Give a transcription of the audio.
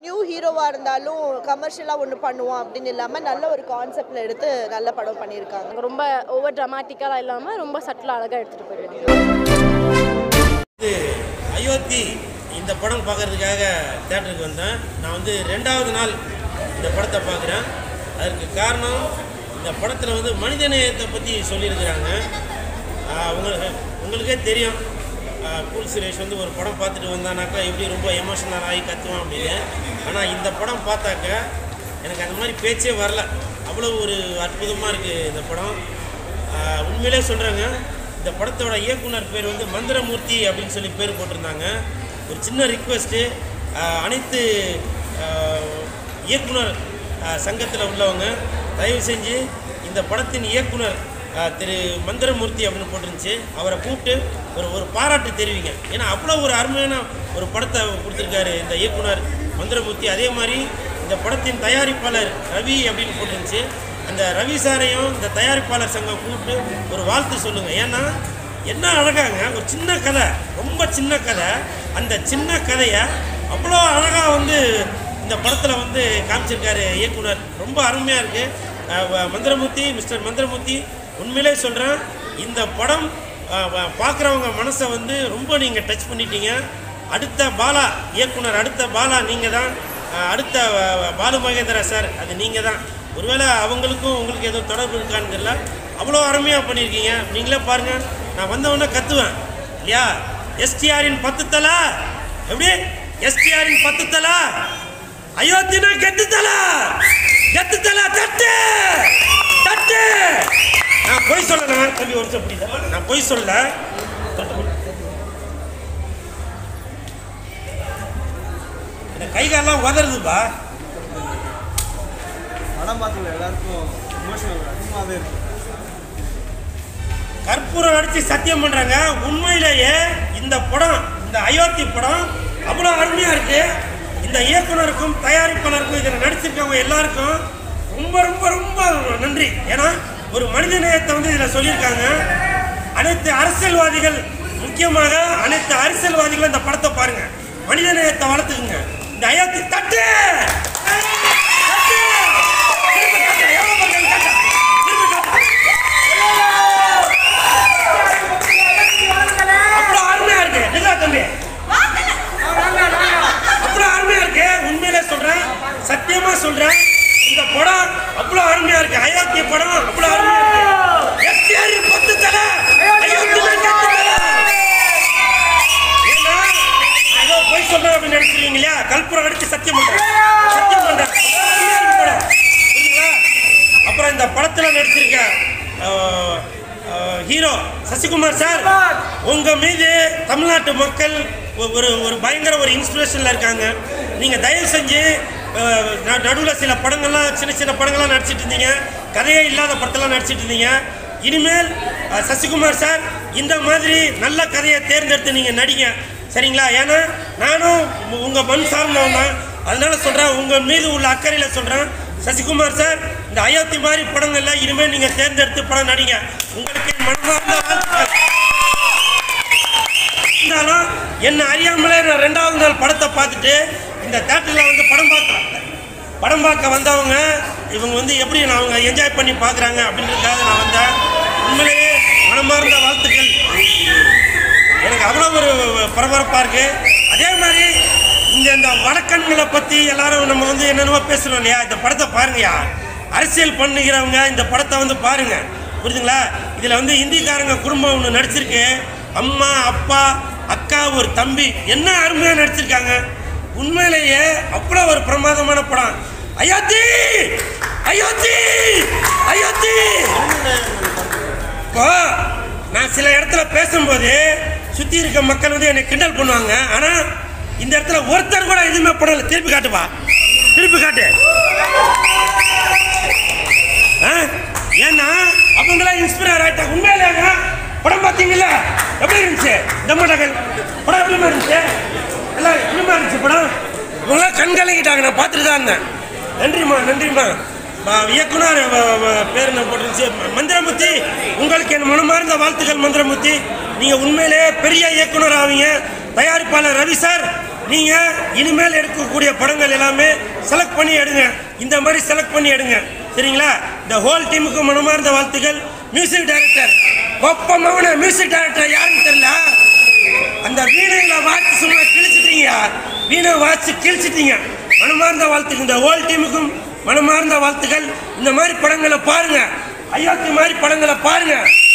New ஹீரோவாக இருந்தாலும் கமர்ஷியலாக ஒன்று பண்ணுவோம் அப்படின்னு இல்லாமல் நல்ல ஒரு கான்செப்டில் எடுத்து நல்ல படம் பண்ணியிருக்காங்க ரொம்ப ஓவர் ட்ராமாட்டிக்கலாக இல்லாமல் ரொம்ப சட்டிலாக அழகாக எடுத்துகிட்டு போயிருக்காங்க இது அயோத்தி இந்த படம் பார்க்கறதுக்காக தேட்டருக்கு வந்தேன் நான் வந்து ரெண்டாவது நாள் இந்த படத்தை பார்க்குறேன் அதற்கு காரணம் இந்த படத்தில் வந்து மனிதநேயத்தை பற்றி சொல்லியிருக்கிறாங்க ஆஹ் உங்களுக்கு உங்களுக்கே தெரியும் ஆஹ் கூல் சுரேஷ் வந்து ஒரு படம் பார்த்துட்டு வந்தானாக்கா எப்படி ரொம்ப எமோஷனல் ஆகி கத்துவான் அப்படின்னு ஆனால் இந்த படம் பார்த்தாக்க எனக்கு அந்த மாதிரி பேச்சே வரல அவ்வளோ ஒரு அற்புதமாக இருக்குது இந்த படம் ஆஹ் உண்மையிலே சொல்கிறேங்க இந்த படத்தோட இயக்குனர் பேர் வந்து மந்திரமூர்த்தி அப்படின்னு சொல்லி பேர் போட்டிருந்தாங்க ஒரு சின்ன ரிக்வெஸ்ட்டு அனைத்து ஆஹ், இயக்குனர் சங்கத்தில் உள்ளவங்க தயவு செஞ்சு இந்த படத்தின் இயக்குனர் ஆஹ், திரு மந்திரமூர்த்தி அப்படின்னு போட்டிருந்துச்சு அவரை கூப்பிட்டு ஒரு ஒரு பாராட்டு தெரிவிங்க ஏன்னா அவ்வளோ ஒரு அருமையான ஒரு படத்தை கொடுத்துருக்காரு இந்த இயக்குனர் மந்திரமூர்த்தி அதே மாதிரி இந்த படத்தின் தயாரிப்பாளர் ரவி அப்படின்னு போட்டிருந்துச்சு அந்த ரவி சாரையும் இந்த தயாரிப்பாளர் சங்கம் கூப்பிட்டு ஒரு வாழ்த்து சொல்லுங்க ஏன்னா என்ன அழகாங்க ஒரு சின்ன கதை ரொம்ப சின்ன கதை அந்த சின்ன கதையை அவ்வளோ அழகாக வந்து இந்த படத்தில் வந்து காமிச்சிருக்காரு இயக்குனர் ரொம்ப அருமையாக இருக்குது மந்திரமூர்த்தி மிஸ்டர் மந்திரமூர்த்தி உண்மையிலே சொல்கிறேன் இந்த படம் பார்க்குறவங்க மனசை வந்து ரொம்ப நீங்கள் டச் பண்ணிட்டீங்க அடுத்த பாலா இயக்குனர் அடுத்த பாலா நீங்கள் தான் அஹ், அடுத்த அஹ், பாலு மகேந்திரா சார் அது நீங்கள் தான் ஒருவேளை அவங்களுக்கும் உங்களுக்கு எதுவும் தொடர்பு இருக்கான்னு தெரியல அவ்வளோ அருமையாக பண்ணியிருக்கீங்க நீங்களே பாருங்கள் நான் வந்தவொடனே கத்துவேன் இல்லையா எஸ்டிஆரின் பத்து தலா எப்படி எஸ்டிஆரின் பத்து தலா அயோத்தினா கெத்து தலா கெத்து தலா தட்டு தட்டு நான் பொய் சொல்லல தம்பி ஒரு நிமிஷம் புரியுதா நான் பொய் சொல்ல இந்த கை காலெல்லாம் உதறுதுப்பா படம் பார்த்தவங்க எல்லாருக்கும் இமோஷனல் அதிகமாகவே இருக்கு கற்பூரம் அடிச்சு சத்தியம் பண்றாங்க உண்மையிலேயே இந்த படம் இந்த அயோத்தி படம் அவ்வளோ அருமையா இருக்கு இந்த இயக்குனருக்கும் தயாரிப்பாளருக்கும் இதில் நடிச்சிருக்கவங்க எல்லாருக்கும் ரொம்ப ரொம்ப ரொம்ப நன்றி ஏன்னா ஒரு மனித நேயத்தை வந்து இதில் சொல்லியிருக்காங்க அனைத்து அரசியல்வாதிகள் முக்கியமாக அனைத்து அரசியல்வாதிகளும் இந்த படத்தை பாருங்க மனித நேயத்தை வளர்த்துக்குங்க இந்த அயோத்தி தட்டு தட்டு! திரும்ப காட்டு, எவ்வளவு பக்கம் காட்டு? திரும்ப காட்டு. அவ்வளோ அருமையா இருக்கு நிலா தம்பி அவ்வளோ அருமையா இருக்கு உண்மையிலே சொல்றேன் சத்தியமா சொல்றேன் இந்த படம் அவ்வளோ அருமையா இருக்கு அயோத்தி படம் அவ்வளோ அருமையா இருக்கு எஸ்டிஆர் பத்து தலை அயோத்தி பத்து தலை ஏன்னா நான் ஏதோ பொய் சொல்றேன் அப்படின்னு நினைச்சிருக்கீங்க இல்லையா கல்புரம் அடிச்சு சத்தியம் பண்றேன் சத்தியம் பண்றேன் அவ்வளோ அருமையா இருக்கு படம் புரியுதுங்களா அப்புறம் இந்த படத்துல நடிச்சிருக்க அஹ், அஹ், ஹீரோ சசிகுமார் சார் உங்க மீது தமிழ்நாட்டு மக்கள் ஒ- ஒரு ஒரு பயங்கர ஒரு இன்ஸ்பிரேஷன்ல இருக்காங்க நீங்க தயவு செஞ்சு நடுவில் சில படங்கள்லாம் சின்ன சின்ன படங்கள்லாம் நடிச்சிட்டு இருந்தீங்க கதையே இல்லாத படத்தெல்லாம் நடிச்சிட்டு இருந்தீங்க இனிமேல் அஹ், சசிகுமார் சார் இந்த மாதிரி நல்ல கதையை தேர்ந்தெடுத்து நீங்க நடிங்க சரிங்களா ஏன்னா நானும் உ- உங்க மண் சார்ந்தவன் தான் அதனால சொல்றேன் உங்க மீது உள்ள அக்கறையில சொல்றேன் சசிகுமார் சார் இந்த அயோத்தி மாதிரி படங்கள்ல இனிமேல் நீங்க தேர்ந்தெடுத்து படம் நடிங்க உங்களுக்கு என் மனமார்ந்த வாழ்த்துக்கள் இருந்தாலும் என்ன அறியாமலே நான் ரெண்டாவது நாள் படத்தை பார்த்துட்டு இந்த தேட்டரில் வந்து படம் பார்க்க படம் பார்க்க வந்தவங்க இவங்க வந்து எப்படி நான் அவங்க என்ஜாய் பண்ணி பார்க்குறாங்க அப்படின்றதுக்காக நான் வந்தேன் உண்மையிலேயே மனமார்ந்த வாழ்த்துக்கள் எனக்கு அவ்வளோ ஒரு பரபரப்பாக இருக்குது அதே மாதிரி இந்த இந்த வடக்கன்களை பற்றி எல்லாரும் நம்ம வந்து என்னென்னமோ பேசுகிறோம் இல்லையா இந்த படத்தை பாருங்கய்யா அரசியல் பண்ணுகிறவங்க இந்த படத்தை வந்து பாருங்க புரியுதுங்களா இதில் வந்து இந்திக்காரங்க குடும்பம் ஒன்று நடிச்சிருக்கு அம்மா அப்பா அக்கா ஒரு தம்பி என்ன அருமையாக நடிச்சிருக்காங்க உண்மையிலேயே அவ்வளோ ஒரு பிரமாதமான படம் அயோத்தி அயோத்தி அயோத்தி இப்போ நான் சில இடத்துல பேசும்போது சுற்றி இருக்க மக்கள் வந்து என்னை கிண்டல் பண்ணுவாங்க ஆனால் இந்த இடத்துல ஒருத்தர் கூட எதுவுமே படல திருப்பி காட்டுப்பா திருப்பி காட்டு ஆ? ஏன்னா அவங்களாம் இன்ஸ்பயர் ஆயிட்டாங்க உண்மையிலேங்க படம் பார்த்தீங்கல்ல எப்படி இருந்துச்சு தம்மடகன் படம் எப்படி இருந்துச்சு எல்லாம் எப்படி இருந்துச்சு படம் இவங்களாம் கண் கலங்கிட்டாங்க நான் பார்த்துட்டு தான் இருந்தேன் நன்றிம்மா நன்றிம்மா ஆ, இயக்குனர் வ- வ- பேர் என்ன போட்டுருந்துச்சு ம- மந்திரமூர்த்தி உங்களுக்கு என் மனமார்ந்த வாழ்த்துக்கள் மந்திரமூர்த்தி நீங்கள் உண்மையிலேயே பெரிய இயக்குனர் ஆவீங்க தயாரிப்பாளர் ரவி சார் நீங்கள் இனிமேல் எடுக்கக்கூடிய படங்கள் எல்லாமே செலக்ட் பண்ணி எடுங்க இந்த மாதிரி செலக்ட் பண்ணி எடுங்க சரிங்களா இந்த ஹோல் டீமுக்கு மனமார்ந்த வாழ்த்துக்கள் மியூசிக் டைரக்டர் ஒப்பமான மியூசிக் டைரக்டர் யாருன்னு தெரியல அந்த வீணைகளை வாட்சி சும்மா கிழிச்சிட்டீங்க வீணை வாட்சி கிழிச்சிட்டீங்க மனமார்ந்த வாழ்த்துக்கள் இந்த ஹோல் டீமுக்கும் மனமார்ந்த வாழ்த்துக்கள் இந்த மாதிரி படங்களை பாருங்க அயோத்தி மாதிரி படங்களை பாருங்க